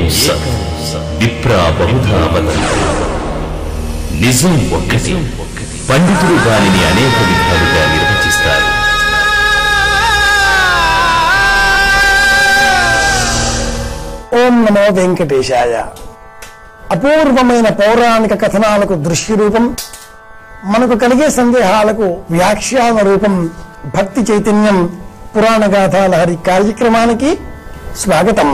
సత్ విప్రా బహుధా వదంతి నిజం ఒక్కటి పండితులు దానిని అనేక విధాలుగా నిర్వచిస్తారు ఓం నమో వెంకటేశాయ అపూర్వమైన పౌరాణిక కథనాలకు దృశ్య రూపం మనకు కలిగే సందేహాలకు వ్యాఖ్యాన రూపం భక్తి చైతన్యం పురాణ గాథాలహరి కార్యక్రమానికి స్వాగతం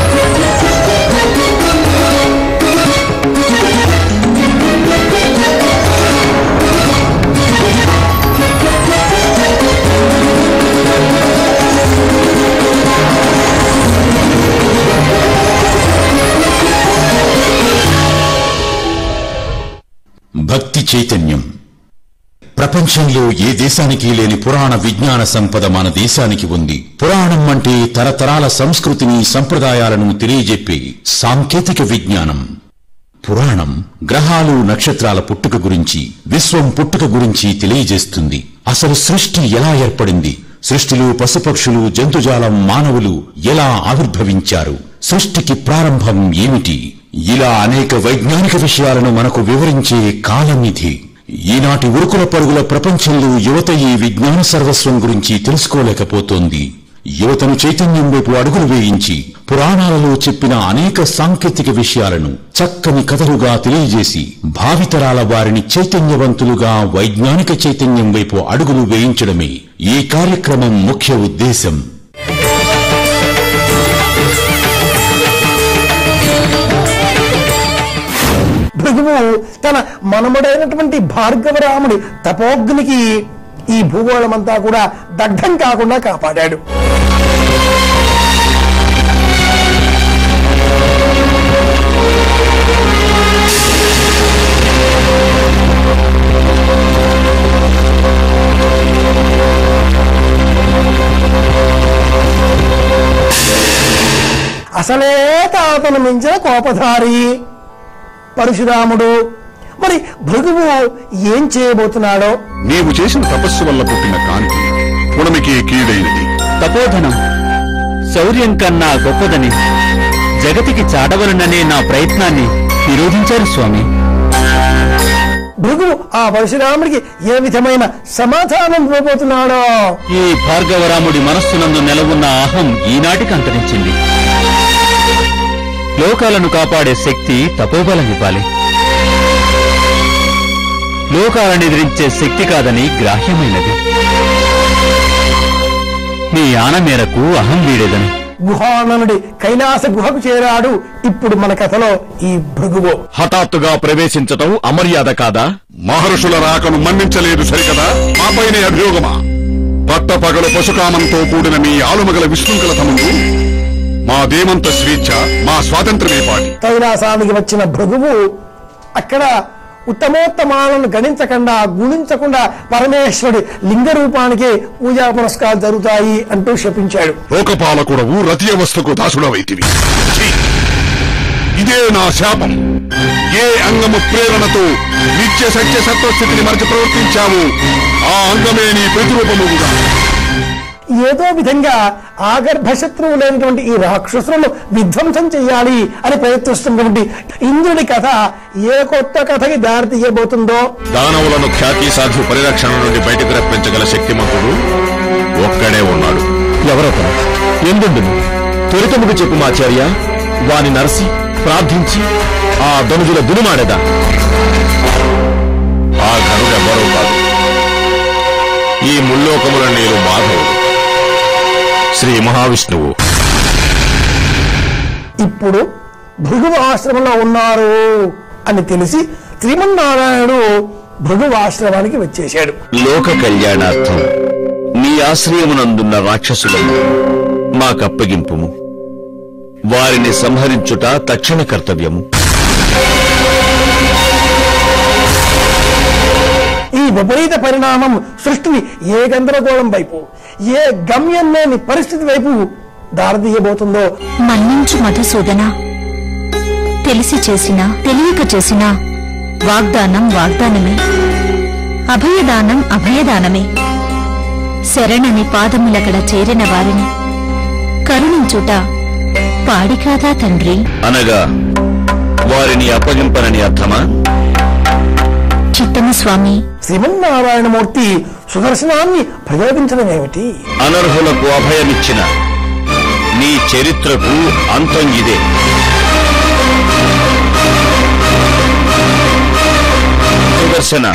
భక్తి చైతన్యం ప్రపంచంలో ఏ దేశానికి లేని పురాణ విజ్ఞాన సంపద మన దేశానికి ఉంది పురాణం అంటే తరతరాల సంస్కృతిని సంప్రదాయాలను తెలియజెప్పే సాంకేతిక విజ్ఞానం పురాణం గ్రహాలు నక్షత్రాల పుట్టుక గురించి విశ్వం పుట్టుక గురించి తెలియజేస్తుంది అసలు సృష్టి ఎలా ఏర్పడింది సృష్టిలో పశుపక్షులు జంతుజాలం మానవులు ఎలా ఆవిర్భవించారు సృష్టికి ప్రారంభం ఏమిటి ఇలా అనేక వైజ్ఞానిక విషయాలను మనకు వివరించే కాలం ఇది ఈనాటి ఉరుకుల పరుగుల ప్రపంచంలో యువత ఈ విజ్ఞాన సర్వస్వం గురించి తెలుసుకోలేకపోతోంది యువతను చైతన్యం వైపు అడుగులు వేయించి పురాణాలలో చెప్పిన అనేక సాంకేతిక విషయాలను చక్కని కథలుగా తెలియజేసి భావితరాల వారిని చైతన్యవంతులుగా వైజ్ఞానిక చైతన్యం వైపు అడుగులు వేయించడమే ఈ కార్యక్రమం ముఖ్య ఉద్దేశం భృగువు తన మనముడైనటువంటి భార్గవరాముడి తపోగ్నికి ఈ భూగోళమంతా కూడా దగ్ధం కాకుండా కాపాడాడు అసలే తాతను మించిన కోపధారి పరశురాముడు మరి భృగువు ఏం చేయబోతున్నాడో నీవు చేసిన తపస్సు వల్ల పుట్టిన కాంతి పుడమికి కీడైనది తపోధనం శౌర్యం కన్నా గొప్పదని జగతికి చాటవలననే నా ప్రయత్నాన్ని నిరోధించారు స్వామి భృగువు ఆ పరశురాముడికి ఏ విధమైన సమాధానం ఇవ్వబోతున్నాడో ఈ భార్గవరాముడి మనస్సునందు నెలవున్న అహం ఈనాటికి అంతరించింది లోకాలను కాపాడే శక్తి తపోబలం ఇవ్వాలి లోకాలను ఎదిరించే శక్తి కాదని గ్రాహ్యమైనది నీ ఆన మేరకు అహం వీడేదను గుహాననుడి కైలాస గుహకు చేరాడు ఇప్పుడు మన కథలో ఈ భృగువు హఠాత్తుగా ప్రవేశించటం అమర్యాద కాదా మహర్షుల రాకను మన్నించలేదు సరికదా మాపైనే అభియోగమా పట్టపగలు పశుకామంతో కూడిన మీ ఆలుమగల విశృంఖలత ముందు మా దేమంత స్వేచ్ఛ మా స్వాతంత్రమే పాటి కైలాసానికి వచ్చిన భృగువు అక్కడ ఉత్తమోత్తమాలను గణించకుండా గుణించకుండా పరమేశ్వరుడి లింగ రూపానికి పూజా పురస్కారాలు జరుగుతాయి అంటూ శపించాడు లోకపాలకుడవు రతియవస్థకు దాసుడవైతివి ఛీ! ఇదే నా శాపం ఏ అంగము ప్రేరణతో నిత్య సత్య సత్వస్థితిని మరచి ప్రవర్తించావు ఆ అంగమే నీ ప్రతిరూపముగా ఏదో విధంగా ఆగర్భ శత్రువు లేనటువంటి ఈ రాక్షసులను విధ్వంసం చేయాలి అని ప్రయత్నిస్తున్నటువంటి ఇంద్రుడి కథ ఏ కొత్త కథకి దారి తీయబోతుందో దానవులను ఖ్యాతి సాధ్య పరిరక్షణ నుండి బయటకు రప్పించగల శక్తిమంతుడు ఒక్కడే ఉన్నాడు ఎవరతను ఎందుండును త్వరితముకు చెప్పు మాచార్య వాని నరసి ప్రార్థించి ఆ ధనుజుల దునుమాడేదా ఆ ఘనుడెవ్వరూ కాదు ఈ ముల్లోకముల నీరు మాధవుడు శ్రీ మహావిష్ణువు ఇప్పుడు భృగువు ఆశ్రమంలో ఉన్నారు అని తెలిసి శ్రీమన్నారాయణుడు భృగువు ఆశ్రమానికి వచ్చేశాడు లోక కళ్యాణార్థం నీ ఆశ్రయమునందున్న రాక్షసులను మాకప్పగింపుము వారిని సంహరించుట తక్షణ కర్తవ్యము ఈ విపరీత పరిణామం సృష్టిని ఏ గందరగోళం వైపు ఏ గమ్యం లేని పరిస్థితి వైపు దారితీయబోతుందో మన్నించు మధుసూదన తెలిసి చేసినా తెలియక చేసినా వాగ్దానం వాగ్దానమే అభయదానం అభయదానమే శరణని పాదములకడ చేరిన వారిని కరుణించుట పాడి కాదా తండ్రి అనగా వారిని అప్పగింపనని అర్థమా చిత్తము స్వామి శ్రీమన్నారాయణమూర్తి సుదర్శనాన్ని ప్రయోగించడం ఏమిటి అనర్హులకు అభయమిచ్చిన నీ చరిత్రకు అంతం ఇదే సుదర్శన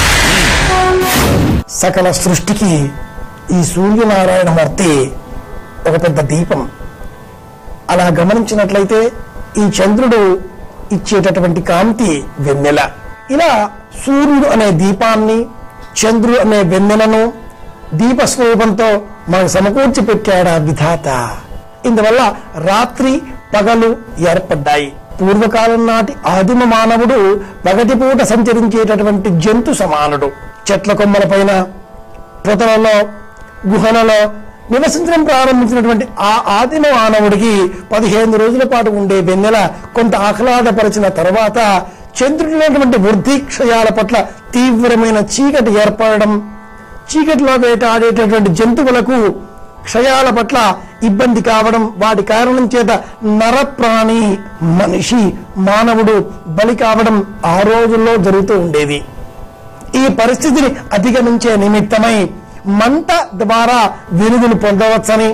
సకల సృష్టికి ఈ సూర్యనారాయణమూర్తి ఒక పెద్ద దీపం అలా గమనించినట్లయితే ఈ చంద్రుడు ఇచ్చేటటువంటి కాంతి వెన్నెల ఇలా సూర్యుడు అనే దీపాన్ని చంద్రుడు అనే వెన్నెలను దీప స్వరూపంతో మనకు సమకూర్చి పెట్టాడు ఆ విధాత ఇందువల్ల రాత్రి పగలు ఏర్పడ్డాయి పూర్వకాలం నాటి ఆదిమ మానవుడు పగటిపూట సంచరించేటటువంటి జంతు సమానుడు చెట్ల కొమ్మల పైన పొదలలో గుహలలో నివసించడం ప్రారంభించినటువంటి ఆ ఆదిమ మానవుడికి పదిహేను రోజుల పాటు ఉండే వెన్నెల కొంత ఆహ్లాదపరిచిన తర్వాత చంద్రుడినటువంటి వృద్ధి క్షయాల పట్ల తీవ్రమైన చీకటి ఏర్పడడం చీకటిలో వేటాడేటటువంటి జంతువులకు క్షయాల పట్ల ఇబ్బంది కావడం వాటి కారణం చేత నరప్రాణి మనిషి మానవుడు బలి కావడం ఆ రోజుల్లో జరుగుతూ ఉండేది ఈ పరిస్థితిని అధిగమించే నిమిత్తమై మంట ద్వారా వెలుగును పొందవచ్చని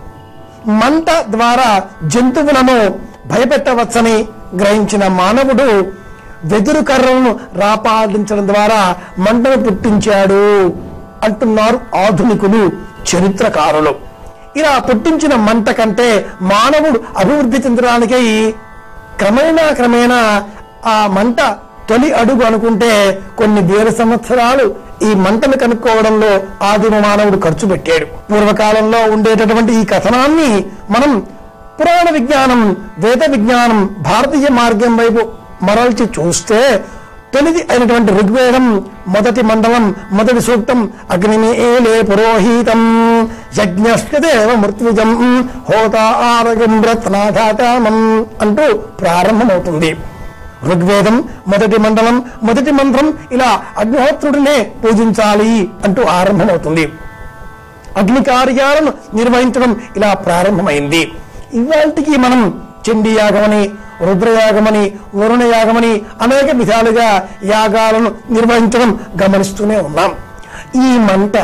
మంట ద్వారా జంతువులను భయపెట్టవచ్చని గ్రహించిన మానవుడు వెదురు కర్రలను రాపాదించడం ద్వారా మంటను పుట్టించాడు అంటున్నారు ఆధునికులు చరిత్రకారులు ఇలా పుట్టించిన మంట కంటే మానవుడు అభివృద్ధి చెందడానికై క్రమేణా క్రమేణా ఆ మంట తొలి అడుగు అనుకుంటే కొన్ని వేల సంవత్సరాలు ఈ మంటను కనుక్కోవడంలో ఆదిమ మానవుడు ఖర్చు పెట్టాడు పూర్వకాలంలో ఉండేటటువంటి ఈ కథనాన్ని మనం పురాణ విజ్ఞానం వేద విజ్ఞానం భారతీయ మార్గం వైపు మరల్చి చూస్తే తొలిది అయినటువంటి ఋగ్వేదం మొదటి మండలం మొదటి సూక్తం అగ్నిమేలే పురోహితం యజ్ఞస్యదేవ మృత్యుజం హోతారగం రత్నాఘాతామం అంటూ ప్రారంభమవుతుంది ఋగ్వేదం మొదటి మండలం మొదటి మంత్రం ఇలా అగ్నిహోత్రుడినే పూజించాలి అంటూ ఆరంభమవుతుంది అగ్ని కార్యాలను నిర్వహించడం ఇలా ప్రారంభమైంది ఇవాళకి మనం చండీ యాగమని రుద్రయాగమని వరుణ యాగమని అనేక విధాలుగా యాగాలను నిర్వహించడం గమనిస్తూనే ఉన్నాం ఈ మంట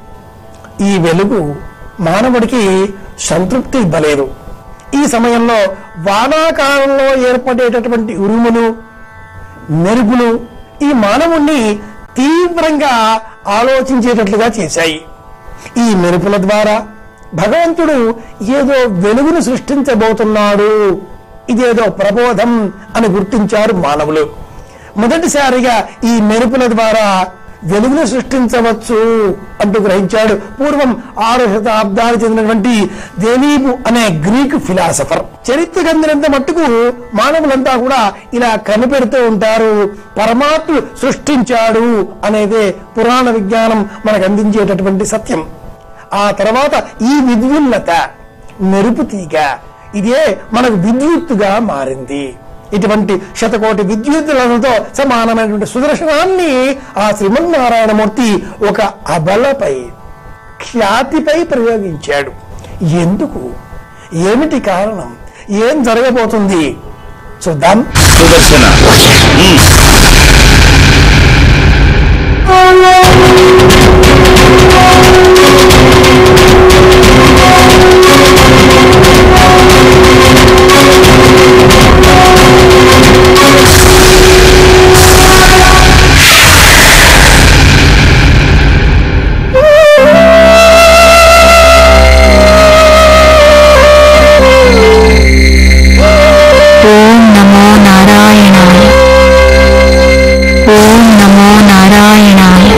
ఈ వెలుగు మానవుడికి సంతృప్తి ఇవ్వలేదు ఈ సమయంలో వానాకాలంలో ఏర్పడేటటువంటి ఉరుములు మెరుపులు ఈ మానవుణ్ణి తీవ్రంగా ఆలోచించేటట్లుగా చేశాయి ఈ మెరుపుల ద్వారా భగవంతుడు ఏదో వెలుగును సృష్టించబోతున్నాడు ఇదేదో ప్రబోధం అని గుర్తించారు మానవులు మొదటిసారిగా ఈ మెరుపుల ద్వారా వెలుగును సృష్టించవచ్చు అంటూ గ్రహించాడు పూర్వం ఆరు శతాబ్దాలు చెందినటువంటి దేవీపు అనే గ్రీకు ఫిలాసఫర్ చరిత్ర గందినంత మట్టుకు మానవులంతా కూడా ఇలా కనిపెడుతూ ఉంటారు పరమాత్ముడు సృష్టించాడు అనేదే పురాణ విజ్ఞానం మనకు అందించేటటువంటి సత్యం ఆ తర్వాత ఈ విద్యుల్లత మెరుపు తీగ ఇదే మనకు విద్యుత్తుగా మారింది ఇటువంటి శతకోటి విద్యుత్తులతో సమానమైనటువంటి సుదర్శనాన్ని ఆ శ్రీమన్నారాయణమూర్తి ఒక అబలపై ఖ్యాతిపై ప్రయోగించాడు ఎందుకు ఏమిటి కారణం ఏం జరగబోతుంది చూద్దాం సుదర్శన ఓం నమో నారాయణాయ ఓం నమో నారాయణాయ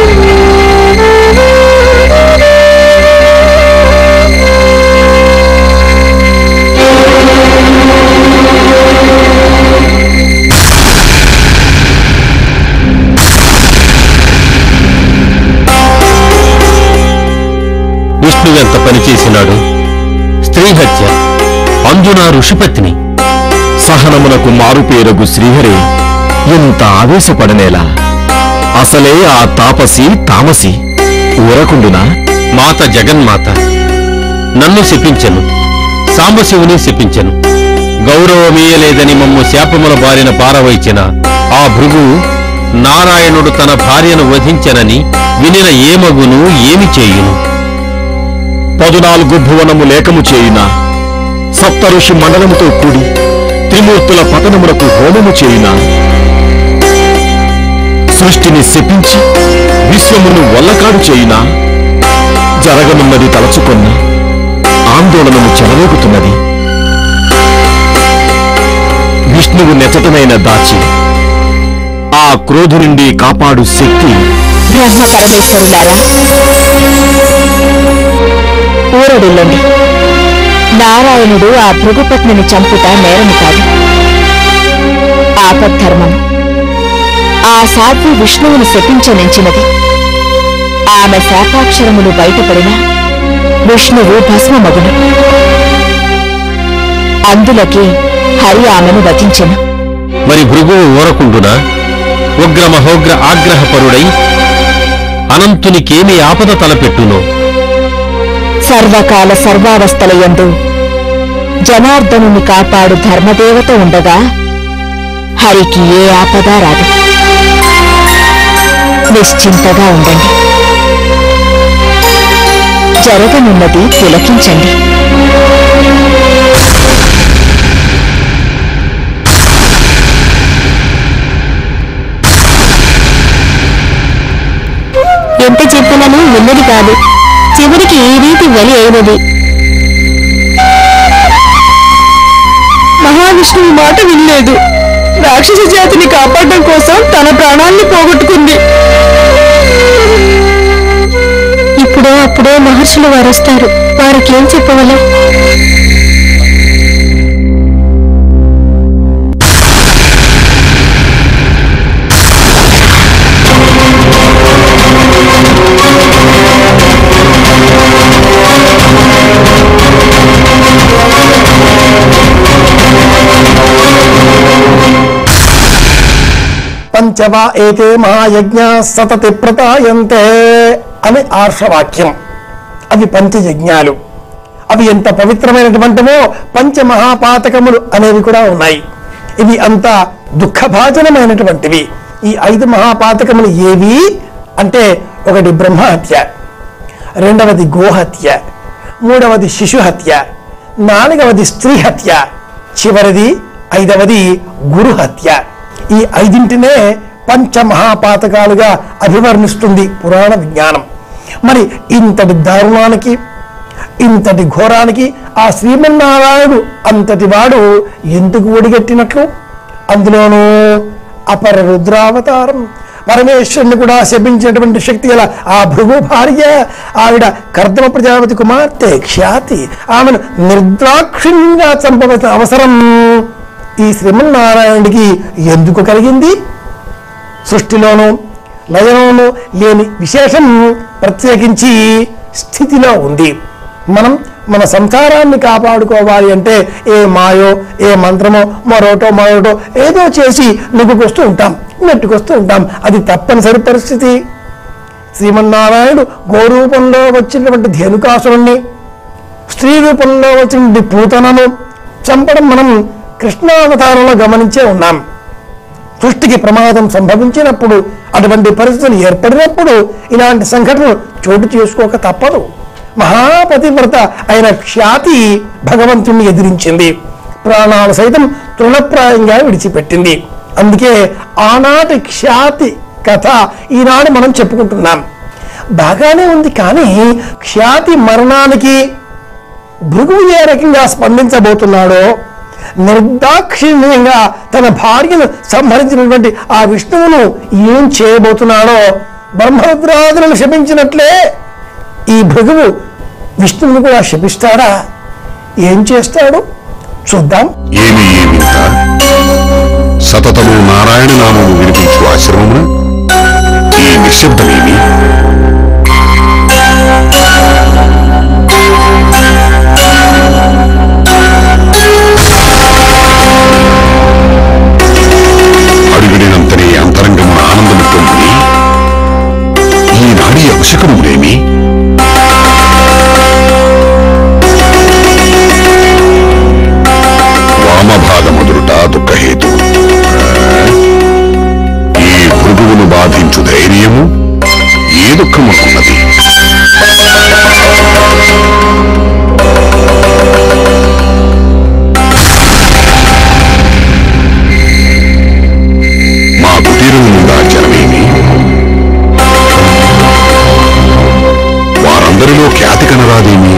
విష్ణువెంత పనిచేసినాడు స్త్రీ హత్య అంజున ఋషిపత్ని సహనమునకు మారుపేరగు శ్రీహరి ఎంత ఆవేశపడనేలా అసలే ఆ తాపసి తామసి ఊరకుండునా మాత జగన్మాత నన్ను శపించెను సాంబశివుని శపించెను గౌరవమీయలేదని మమ్ము శాపముల బారిన పారవైచిన ఆ భృగు నారాయణుడు తన భార్యను వధించెనని వినిన ఏమగును ఏమి చేయును పదునాలుగు భువనము లేకము చేయున సప్త ఋషి మండలముతో కూడి త్రిమూర్తుల పతనములకు హోమము చేయున సృష్టిని శపించి విశ్వమును వల్లకాడు చేయున జరగనున్నది తలచుకొన్న ఆందోళనము చెలరేగుతున్నది విష్ణువు నెచటనైన దాచి ఆ క్రోధు నుండి కాపాడు శక్తి బ్రహ్మ పరమేశ్వరులారా ఊరడిల్లండి నారాయణుడు ఆ భృగుపత్నిని చంపుట నేరము కాదు ఆపద్ధర్మము ఆ సాధ్వి విష్ణువును శపించనించినది ఆమె శాపాక్షరములు బయటపడిన విష్ణువు భస్మమగును అందులకి హరి ఆమెను వధించెను మరి భృగువు ఊరకుండునా ఉగ్ర మహోగ్ర ఆగ్రహపరుడై అనంతునికేమి ఆపద తలపెట్టునో సర్వకాల సర్వావస్థలయందు జనార్దనుని కాపాడు ధర్మదేవత ఉండగా హరికి ఏ ఆపద రాదు నిశ్చింతగా ఉండండి జరగనున్నది తిలకించండి ఎంత చెప్పినను విన్నది కాదు చివరికి ఈ రీతి బలి అయినది మహావిష్ణువు మాట వినలేదు రాక్షస జాతిని కాపాడడం కోసం తన ప్రాణాన్ని పోగొట్టుకుంది ఇప్పుడో అప్పుడో మహర్షులు వారు వస్తారు వారికి ఏం చెప్పగలం పంచవా ఏతే మహాయజ్ఞ సతతి ప్రతాయంతే అని ఆర్షవాక్యం అవి పంచయజ్ఞాలు అవి ఎంత పవిత్రమైనటువంటివో పంచమహాపాతకములు అనేవి కూడా ఉన్నాయి ఇవి అంత దుఃఖభాజనమైనటువంటివి ఈ ఐదు మహాపాతకములు ఏవి అంటే ఒకటి బ్రహ్మహత్య రెండవది గోహత్య మూడవది శిశుహత్య నాలుగవది స్త్రీ హత్య చివరిది ఐదవది గురుహత్య ఈ ఐదింటినే పంచమహాపాతకాలుగా అభివర్ణిస్తుంది పురాణ విజ్ఞానం మరి ఇంతటి దారుణానికి ఇంతటి ఘోరానికి ఆ శ్రీమన్నారాయణుడు అంతటి వాడు ఎందుకు ఒడిగట్టినట్లు అందులోనూ అపర రుద్రావతారం పరమేశ్వరుని కూడా శపించినటువంటి శక్తి గల ఆ భృగు భార్య ఆవిడ కర్దమ ప్రజాపతి కుమార్తె ఖ్యాతి ఆమెను నిర్దాక్షిణ్యంగా చంపవలసిన అవసరం ఈ శ్రీమన్నారాయణుడికి ఎందుకు కలిగింది సృష్టిలోనూ లయంలోనూ లేని విశేషం ప్రత్యేకించి స్థితిలో ఉంది మనం మన సంసారాన్ని కాపాడుకోవాలి అంటే ఏ మాయో ఏ మంత్రమో మరోటో మరోటో ఏదో చేసి నెగ్గుకొస్తూ ఉంటాం నెట్టుకొస్తూ ఉంటాం అది తప్పనిసరి పరిస్థితి శ్రీమన్నారాయణుడు గోరూపంలో వచ్చినటువంటి ధేనుకాసురుణ్ణి స్త్రీ రూపంలో వచ్చినటువంటి పూతనను చంపడం మనం కృష్ణావతారంలో గమనించే ఉన్నాం సృష్టికి ప్రమాదం సంభవించినప్పుడు అటువంటి పరిస్థితులు ఏర్పడినప్పుడు ఇలాంటి సంఘటనలు చోటు చేసుకోక తప్పదు మహాపతివ్రత అయిన ఖ్యాతి భగవంతుణ్ణి ఎదిరించింది ప్రాణాలు సైతం తృణప్రాయంగా విడిచిపెట్టింది అందుకే ఆనాటి ఖ్యాతి కథ ఈనాడు మనం చెప్పుకుంటున్నాం బాగానే ఉంది కానీ ఖ్యాతి మరణానికి భృగువు ఏ రకంగా స్పందించబోతున్నాడో నిర్దాక్షిణ్యంగా తన భార్యను సంహరించినటువంటి ఆ విష్ణువును ఏం చేయబోతున్నాడో బ్రహ్మరుద్రాదులను శపించినట్లే ఈ భృగువు విష్ణువును కూడా శపిస్తాడా ఏం చేస్తాడు చూద్దాం ఏమి ఏమింత సతతము నారాయణ నామము వినిపించు ఆశ్రమమున ఈ నిశ్శబ్దమేమి అడుగుడినంతనే అంతరంగమున ఆనందముతోంది ఈనాడి అవశకములేమి సీతాదేవి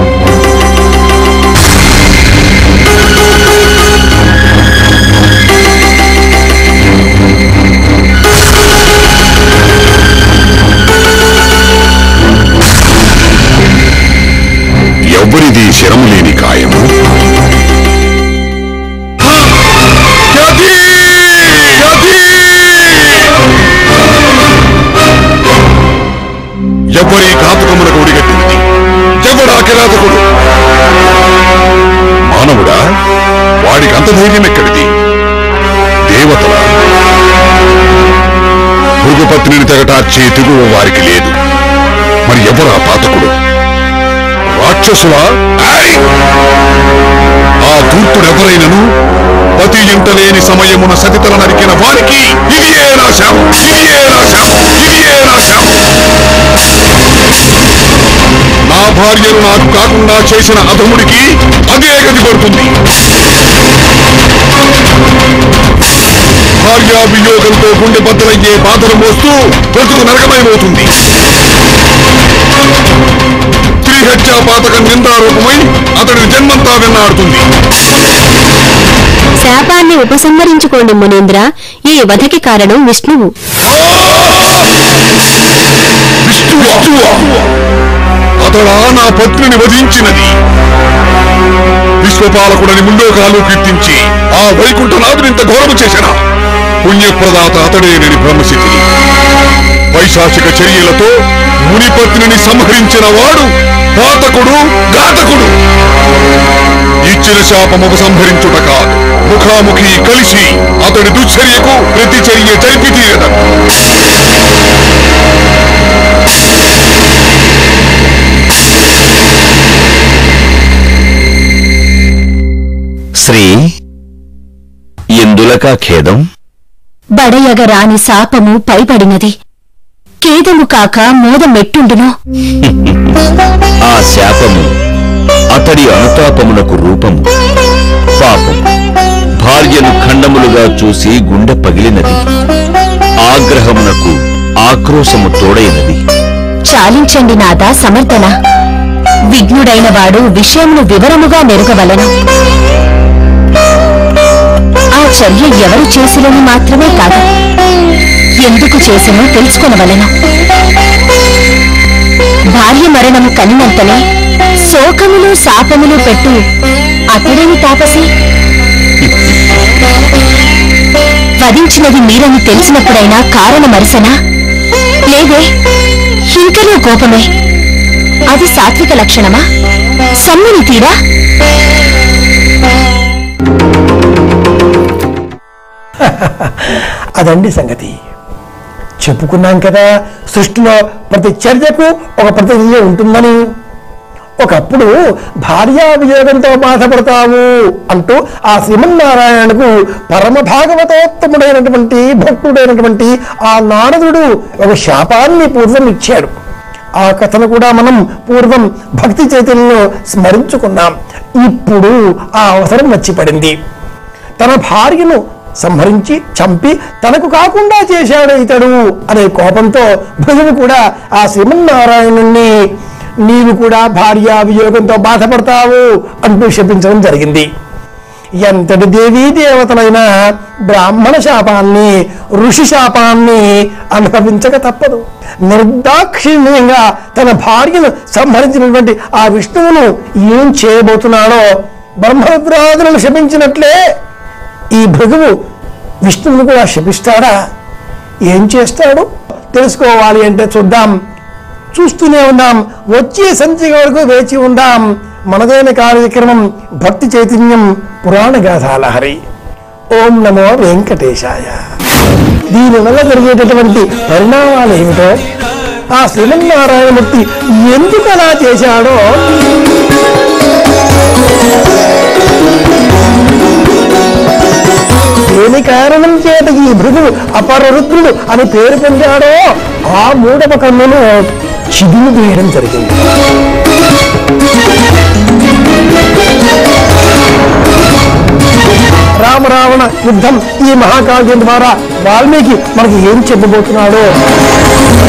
ఎవరిది శరము లేని కాయము హా! యతి! యతి! ఎవరి ఘాతకమునకు ఒడిగట్టింది ఎవడా కిరాతకుడు మానవుడా వాడికి అంత ధైర్యం ఎక్కడిది దేవతల భృగుపత్నిని తెగటార్చే తెగువ వారికి లేదు మరి ఎవరా పాతకుడు రాక్షసులా ఆయ్! ఆ ధూర్తుడెవరైనను పతి ఇంట లేని సమయమున సతితల నరికిన వారికి ఇదియే నా శాపం ఇదియే నా శాపం ఇదియే నా శాపం నా భార్యను నాకు కాకుండా చేసిన అధముడికి అదే గతి పడుతుంది భార్యా వియోగంతో గుండె బద్దలయ్యే బాధలు మోస్తూ బ్రతుకు నరకమయమవుతుంది త్రిహత్యా పాతకం నిందారూపమై అతడి జన్మంతా వెన్నాడుతుంది శాపాన్ని ఉపసంహరించుకోండి మునీంద్ర ఈ వధకి కారణం విష్ణువు విష్ణువా అతడా నా పత్నిని వధించినది విశ్వపాలకుడని ముల్లోకాలు కీర్తించి ఆ వైకుంఠనాథునింత ఘోరము చేసిన పుణ్యప్రదాత అతడేనని బ్రహ్మశక్తి వైశాఖిక చర్యలతో మునిపత్నిని సంహరించిన వాడు పాతకుడు ఘాతకుడు ఇచ్చిన శాపం ఉపసంహరించుట కాదు ముఖాముఖి కలిసి అతడి దుశ్చర్యకు ప్రతిచర్య జరిపి తీరదను శ్రీ ఎందులకా ఖేదం బడయగ రాని శాపము పైపడినది కేదము కాక మోద మెట్టుండును ఆ శాపము అతడి అనుతాపమునకు రూపము పాపం భార్యను ఖండములుగా చూసి గుండె పగిలినది ఆగ్రహమునకు ఆక్రోశము తోడైనది చాలించండి నాదా సమర్థన విఘ్నుడైన వాడు విషయమును వివరముగా నెరుగవలను ఆ చర్య ఎవరు చేసినని మాత్రమే కాదు ఎందుకు చేసినో తెలుసుకొనవలెను భార్య మరణము కనినంతనే శోకములు శాపములు పెట్టు అతడేమి తాపసి వధించినది మీరని తెలిసినప్పుడైనా కారణమరిసనా లేదే ఇంకనూ కోపమే అది సాత్విక లక్షణమా సమ్మిని తీరా అదండి సంగతి చెప్పుకున్నాం కదా సృష్టిలో ప్రతి చర్యకు ఒక ప్రతిక్రియ ఉంటుందని ఒకప్పుడు భార్యా వియోగంతో బాధపడతావు అంటూ ఆ శ్రీమన్నారాయణకు పరమ భాగవతోత్తముడైనటువంటి భక్తుడైనటువంటి ఆ నారదుడు ఒక శాపాన్ని పూర్వం ఇచ్చాడు ఆ కథను కూడా మనం పూర్వం భక్తి చైతన్యంలో స్మరించుకున్నాం ఇప్పుడు ఆ అవసరం వచ్చి పడింది తన భార్యను సంహరించి చంపి తనకు కాకుండా చేశాడు ఇతడు అనే కోపంతో భృగువు కూడా ఆ శ్రీమన్నారాయణుణ్ణి నీవు కూడా భార్యా వియోగంతో బాధపడతావు అంటూ శపించడం జరిగింది ఎంతటి దేవీ దేవతలైనా బ్రాహ్మణ శాపాన్ని ఋషి శాపాన్ని అనుభవించక తప్పదు నిర్దాక్షిణ్యంగా తన భార్యను సంహరించినటువంటి ఆ విష్ణువును ఏం చేయబోతున్నాడో బ్రహ్మరుద్రాదులను శపించినట్లే ఈ భృగువు విష్ణువును కూడా శపిస్తాడా ఏం చేస్తాడు తెలుసుకోవాలి అంటే చూద్దాం చూస్తూనే ఉందాం వచ్చే సంచిక వరకు వేచి ఉందాం మనదైన కార్యక్రమం భక్తి చైతన్యం పురాణ గాథాలహరి ఓం నమో వెంకటేశాయ దీనివల్ల జరిగేటటువంటి పరిణామాలు ఏమిటో ఆ శ్రీమన్నారాయణమూర్తి ఎందుకు అలా చేశాడో దేని కారణం చేత ఈ భృగువు అపరరుద్రుడు అని పేరు పొందాడో ఆ మూడవ కన్నును చిదుము వేయడం జరిగింది రామరావణ యుద్ధం ఈ మహాకావ్యం ద్వారా వాల్మీకి మనకి ఏం చెప్పబోతున్నాడో